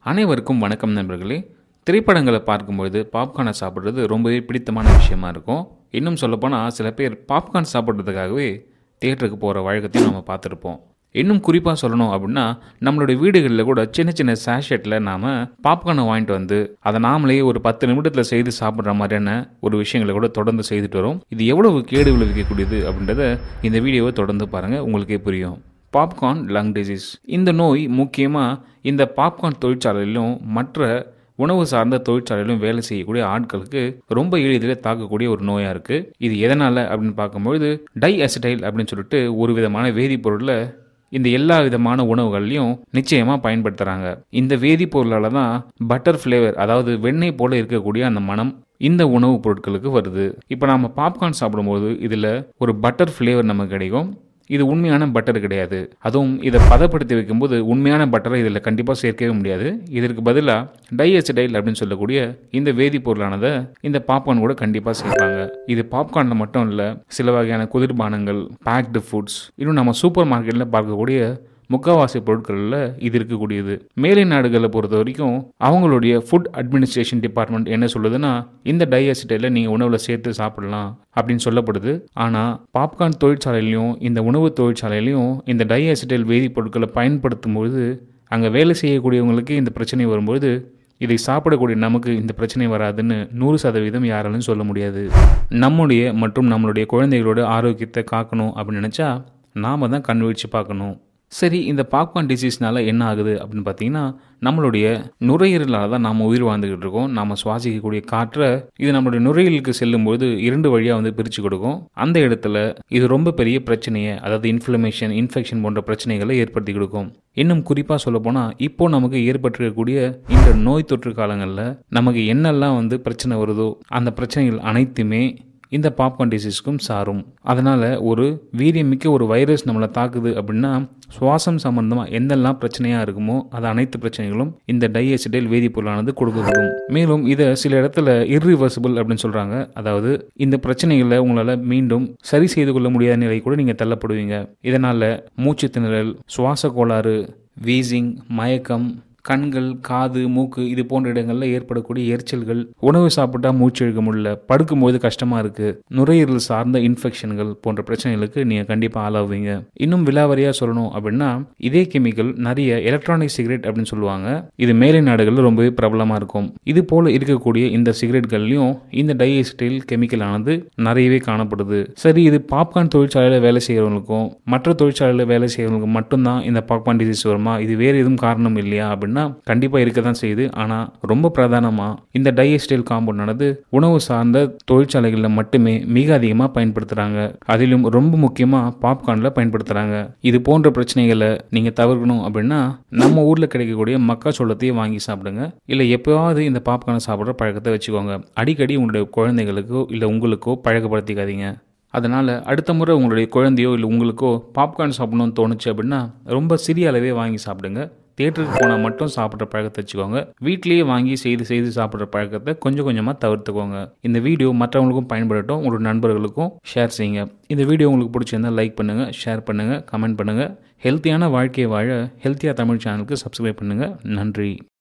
அனைவருக்கும் வணக்கம் நண்பர்களே திரைப்படங்களை பார்க்கும்பொழுது பாப்கார்னை சாப்பிட்றது ரொம்பவே பிடித்தமான விஷயமா இருக்கும் இன்னும் சொல்லப்போனால் சில பேர் பாப்கார்ன் சாப்பிட்றதுக்காகவே தியேட்டருக்கு போகிற வழக்கத்தையும் நம்ம பார்த்துருப்போம் இன்னும் குறிப்பாக சொல்லணும் அப்படின்னா நம்மளுடைய வீடுகளில் கூட சின்ன சின்ன சேஷெட்டில் நாம் பாப்கார்னை வாங்கிட்டு வந்து அதை நாமளே ஒரு பத்து நிமிடத்தில் செய்து சாப்பிட்ற மாதிரியான ஒரு விஷயங்களை கூட தொடர்ந்து செய்துட்டு வரோம் இது எவ்வளவு கேடு விளைவிக்கக்கூடியது அப்படின்றத இந்த வீடியோவை தொடர்ந்து பாருங்கள் உங்களுக்கே புரியும் பாப்கார்ன் லங் டிசீஸ் இந்த நோய் முக்கியமாக இந்த பாப்கார்ன் தொழிற்சாலையிலும் மற்ற உணவு சார்ந்த தொழிற்சாலையிலும் வேலை செய்யக்கூடிய ஆட்களுக்கு ரொம்ப எளிதில் தாக்கக்கூடிய ஒரு நோயாக இருக்குது இது எதனால் அப்படின்னு பார்க்கும்பொழுது டை அசிடைல் அப்படின்னு சொல்லிட்டு ஒரு விதமான வேதிப்பொருளை இந்த எல்லா விதமான உணவுகள்லையும் நிச்சயமாக பயன்படுத்துகிறாங்க இந்த வேதிப்பொருளால் தான் பட்டர் ஃப்ளேவர் அதாவது வெண்ணெய் போல இருக்கக்கூடிய அந்த மனம் இந்த உணவுப் பொருட்களுக்கு வருது இப்போ நம்ம பாப்கார்ன் சாப்பிடும்போது இதில் ஒரு பட்டர் ஃப்ளேவர் நமக்கு கிடைக்கும் இது உண்மையான பட்டர் கிடையாது அதுவும் இதை பதப்படுத்தி வைக்கும்போது உண்மையான பட்டரை இதில் கண்டிப்பாக சேர்க்கவே முடியாது இதற்கு பதிலாக டைஎசிடைல் அப்படின்னு சொல்லக்கூடிய இந்த வேதிப்பொருளானதை இந்த பாப்கார்ன் கூட கண்டிப்பாக சேர்ப்பாங்க இது பாப்கார்னில் மட்டும் இல்லை சில வகையான குளிர்பானங்கள் பேக்டு ஃபுட்ஸ் இன்னும் நம்ம சூப்பர் மார்க்கெட்டில் பார்க்கக்கூடிய முக்காவாசி பொருட்களில் இது இருக்கக்கூடியது மேலை நாடுகளை பொறுத்த வரைக்கும் அவங்களுடைய ஃபுட் அட்மினிஸ்ட்ரேஷன் டிபார்ட்மெண்ட் என்ன சொல்லுதுன்னா இந்த டைஅசிட்டைல நீங்கள் உணவில் சேர்த்து சாப்பிடலாம் அப்படின்னு சொல்லப்படுது ஆனால் பாப்கார்ன் தொழிற்சாலையிலையும் இந்த உணவு தொழிற்சாலையிலையும் இந்த டைஅசிட்டைல் வேதிப்பொருட்களை பயன்படுத்தும் பொழுது அங்கே வேலை செய்யக்கூடியவங்களுக்கு இந்த பிரச்சனை வரும்பொழுது இதை சாப்பிடக்கூடிய நமக்கு இந்த பிரச்சனை வராதுன்னு நூறு சதவீதம் யாராலும் சொல்ல முடியாது நம்முடைய மற்றும் நம்மளுடைய குழந்தைகளோட ஆரோக்கியத்தை காக்கணும் அப்படின்னு நினச்சா நாம் தான் கண் விழிச்சு பார்க்கணும் சரி இந்த பாப்கார்ன் டிசீஸ்னால என்ன ஆகுது அப்படின்னு பார்த்தீங்கன்னா நம்மளுடைய நுரையீரலால் தான் நாம் உயிர் வாழ்ந்துக்கிட்டு இருக்கோம் நாம் சுவாசிக்கக்கூடிய காற்றை இது நம்மளுடைய நுரையீரலுக்கு செல்லும்போது இரண்டு வழியாக வந்து பிரித்து கொடுக்கும் அந்த இடத்துல இது ரொம்ப பெரிய பிரச்சனையை அதாவது இன்ஃப்ளமேஷன் இன்ஃபெக்ஷன் போன்ற பிரச்சனைகளை ஏற்படுத்தி கொடுக்கும் இன்னும் குறிப்பாக சொல்லப்போனால் இப்போ நமக்கு ஏற்பட்டிருக்கக்கூடிய இந்த நோய் தொற்று காலங்களில் நமக்கு என்னெல்லாம் வந்து பிரச்சனை வருதோ அந்த பிரச்சனைகள் அனைத்துமே இந்த பாப்கார்ன் டிசீஸ்க்கும் சாரும் அதனால் ஒரு வீரியமிக்க ஒரு வைரஸ் நம்மளை தாக்குது அப்படின்னா சுவாசம் சம்பந்தமாக எந்தெல்லாம் பிரச்சனையாக இருக்குமோ அது அனைத்து பிரச்சனைகளும் இந்த டைஎசிடைல் வேதிப்பொருளானது கொடுக்கப்படும் மேலும் இதை சில இடத்துல இர்ரிவர்சிபிள் அப்படின்னு சொல்கிறாங்க அதாவது இந்த பிரச்சனைகளை உங்களால் மீண்டும் சரி செய்து கொள்ள முடியாத நிலை கூட நீங்கள் தள்ளப்படுவீங்க இதனால் மூச்சு திணறல் சுவாச கோளாறு வீசிங் மயக்கம் கண்கள் காது மூக்கு இது போன்ற இடங்களில் ஏற்படக்கூடிய எரிச்சல்கள் உணவு சாப்பிட்டா மூச்சு இழுக்க முடியல படுக்கும்போது கஷ்டமாக இருக்குது நுரையீரல் சார்ந்த இன்ஃபெக்ஷன்கள் போன்ற பிரச்சனைகளுக்கு நீங்கள் கண்டிப்பாக ஆளாவீங்க இன்னும் விலாவரியாக சொல்லணும் அப்படின்னா இதே கெமிக்கல் நிறைய எலக்ட்ரானிக் சிகரெட் அப்படின்னு சொல்லுவாங்க இது மேலை நாடுகளில் ரொம்பவே பிரபலமாக இருக்கும் இது போல் இருக்கக்கூடிய இந்த சிகரெட்கள்லையும் இந்த டைஎஸ்டைல் கெமிக்கல் ஆனது நிறையவே காணப்படுது சரி இது பாப்கார்ன் தொழிற்சாலையில் வேலை செய்கிறவங்களுக்கும் மற்ற தொழிற்சாலையில் வேலை செய்கிறவங்களுக்கும் மட்டும்தான் இந்த பாப்கார்ன் டிசீஸ் வருமா இது வேறு எதுவும் காரணம் இல்லையா அப்படின்னா அப்படின்னா கண்டிப்பாக இருக்க தான் செய்யுது ஆனால் ரொம்ப பிரதானமாக இந்த டைஎஸ்டைல் காம்பவுண்டானது உணவு சார்ந்த தொழிற்சாலைகளில் மட்டுமே மிக அதிகமாக பயன்படுத்துகிறாங்க அதிலும் ரொம்ப முக்கியமாக பாப்கார்னில் பயன்படுத்துகிறாங்க இது போன்ற பிரச்சனைகளை நீங்கள் தவிர்க்கணும் அப்படின்னா நம்ம ஊரில் கிடைக்கக்கூடிய மக்காச்சோளத்தையே வாங்கி சாப்பிடுங்க இல்லை எப்போவாவது இந்த பாப்கார்னை சாப்பிட்ற பழக்கத்தை வச்சுக்கோங்க அடிக்கடி உங்களுடைய குழந்தைகளுக்கோ இல்லை உங்களுக்கோ பழக்கப்படுத்திக்காதீங்க அதனால் அடுத்த முறை உங்களுடைய குழந்தையோ இல்லை உங்களுக்கோ பாப்கார்ன் சாப்பிடணும்னு தோணுச்சு அப்படின்னா ரொம்ப சிறிய அளவே வாங்கி சாப்பிடுங்க தேட்டருக்கு போனால் மட்டும் சாப்பிட்ற பழக்கத்தை வச்சுக்கோங்க வீட்லேயே வாங்கி செய்து செய்து சாப்பிட்ற பழக்கத்தை கொஞ்சம் கொஞ்சமாக தவிர்த்துக்கோங்க இந்த வீடியோ மற்றவங்களுக்கும் பயன்படட்டும் உங்களோட நண்பர்களுக்கும் ஷேர் செய்யுங்க இந்த வீடியோ உங்களுக்கு பிடிச்சிருந்தால் லைக் பண்ணுங்கள் ஷேர் பண்ணுங்கள் கமெண்ட் பண்ணுங்கள் ஹெல்த்தியான வாழ்க்கையை வாழ ஹெல்த்தியாக தமிழ் சேனலுக்கு சப்ஸ்கிரைப் பண்ணுங்கள் நன்றி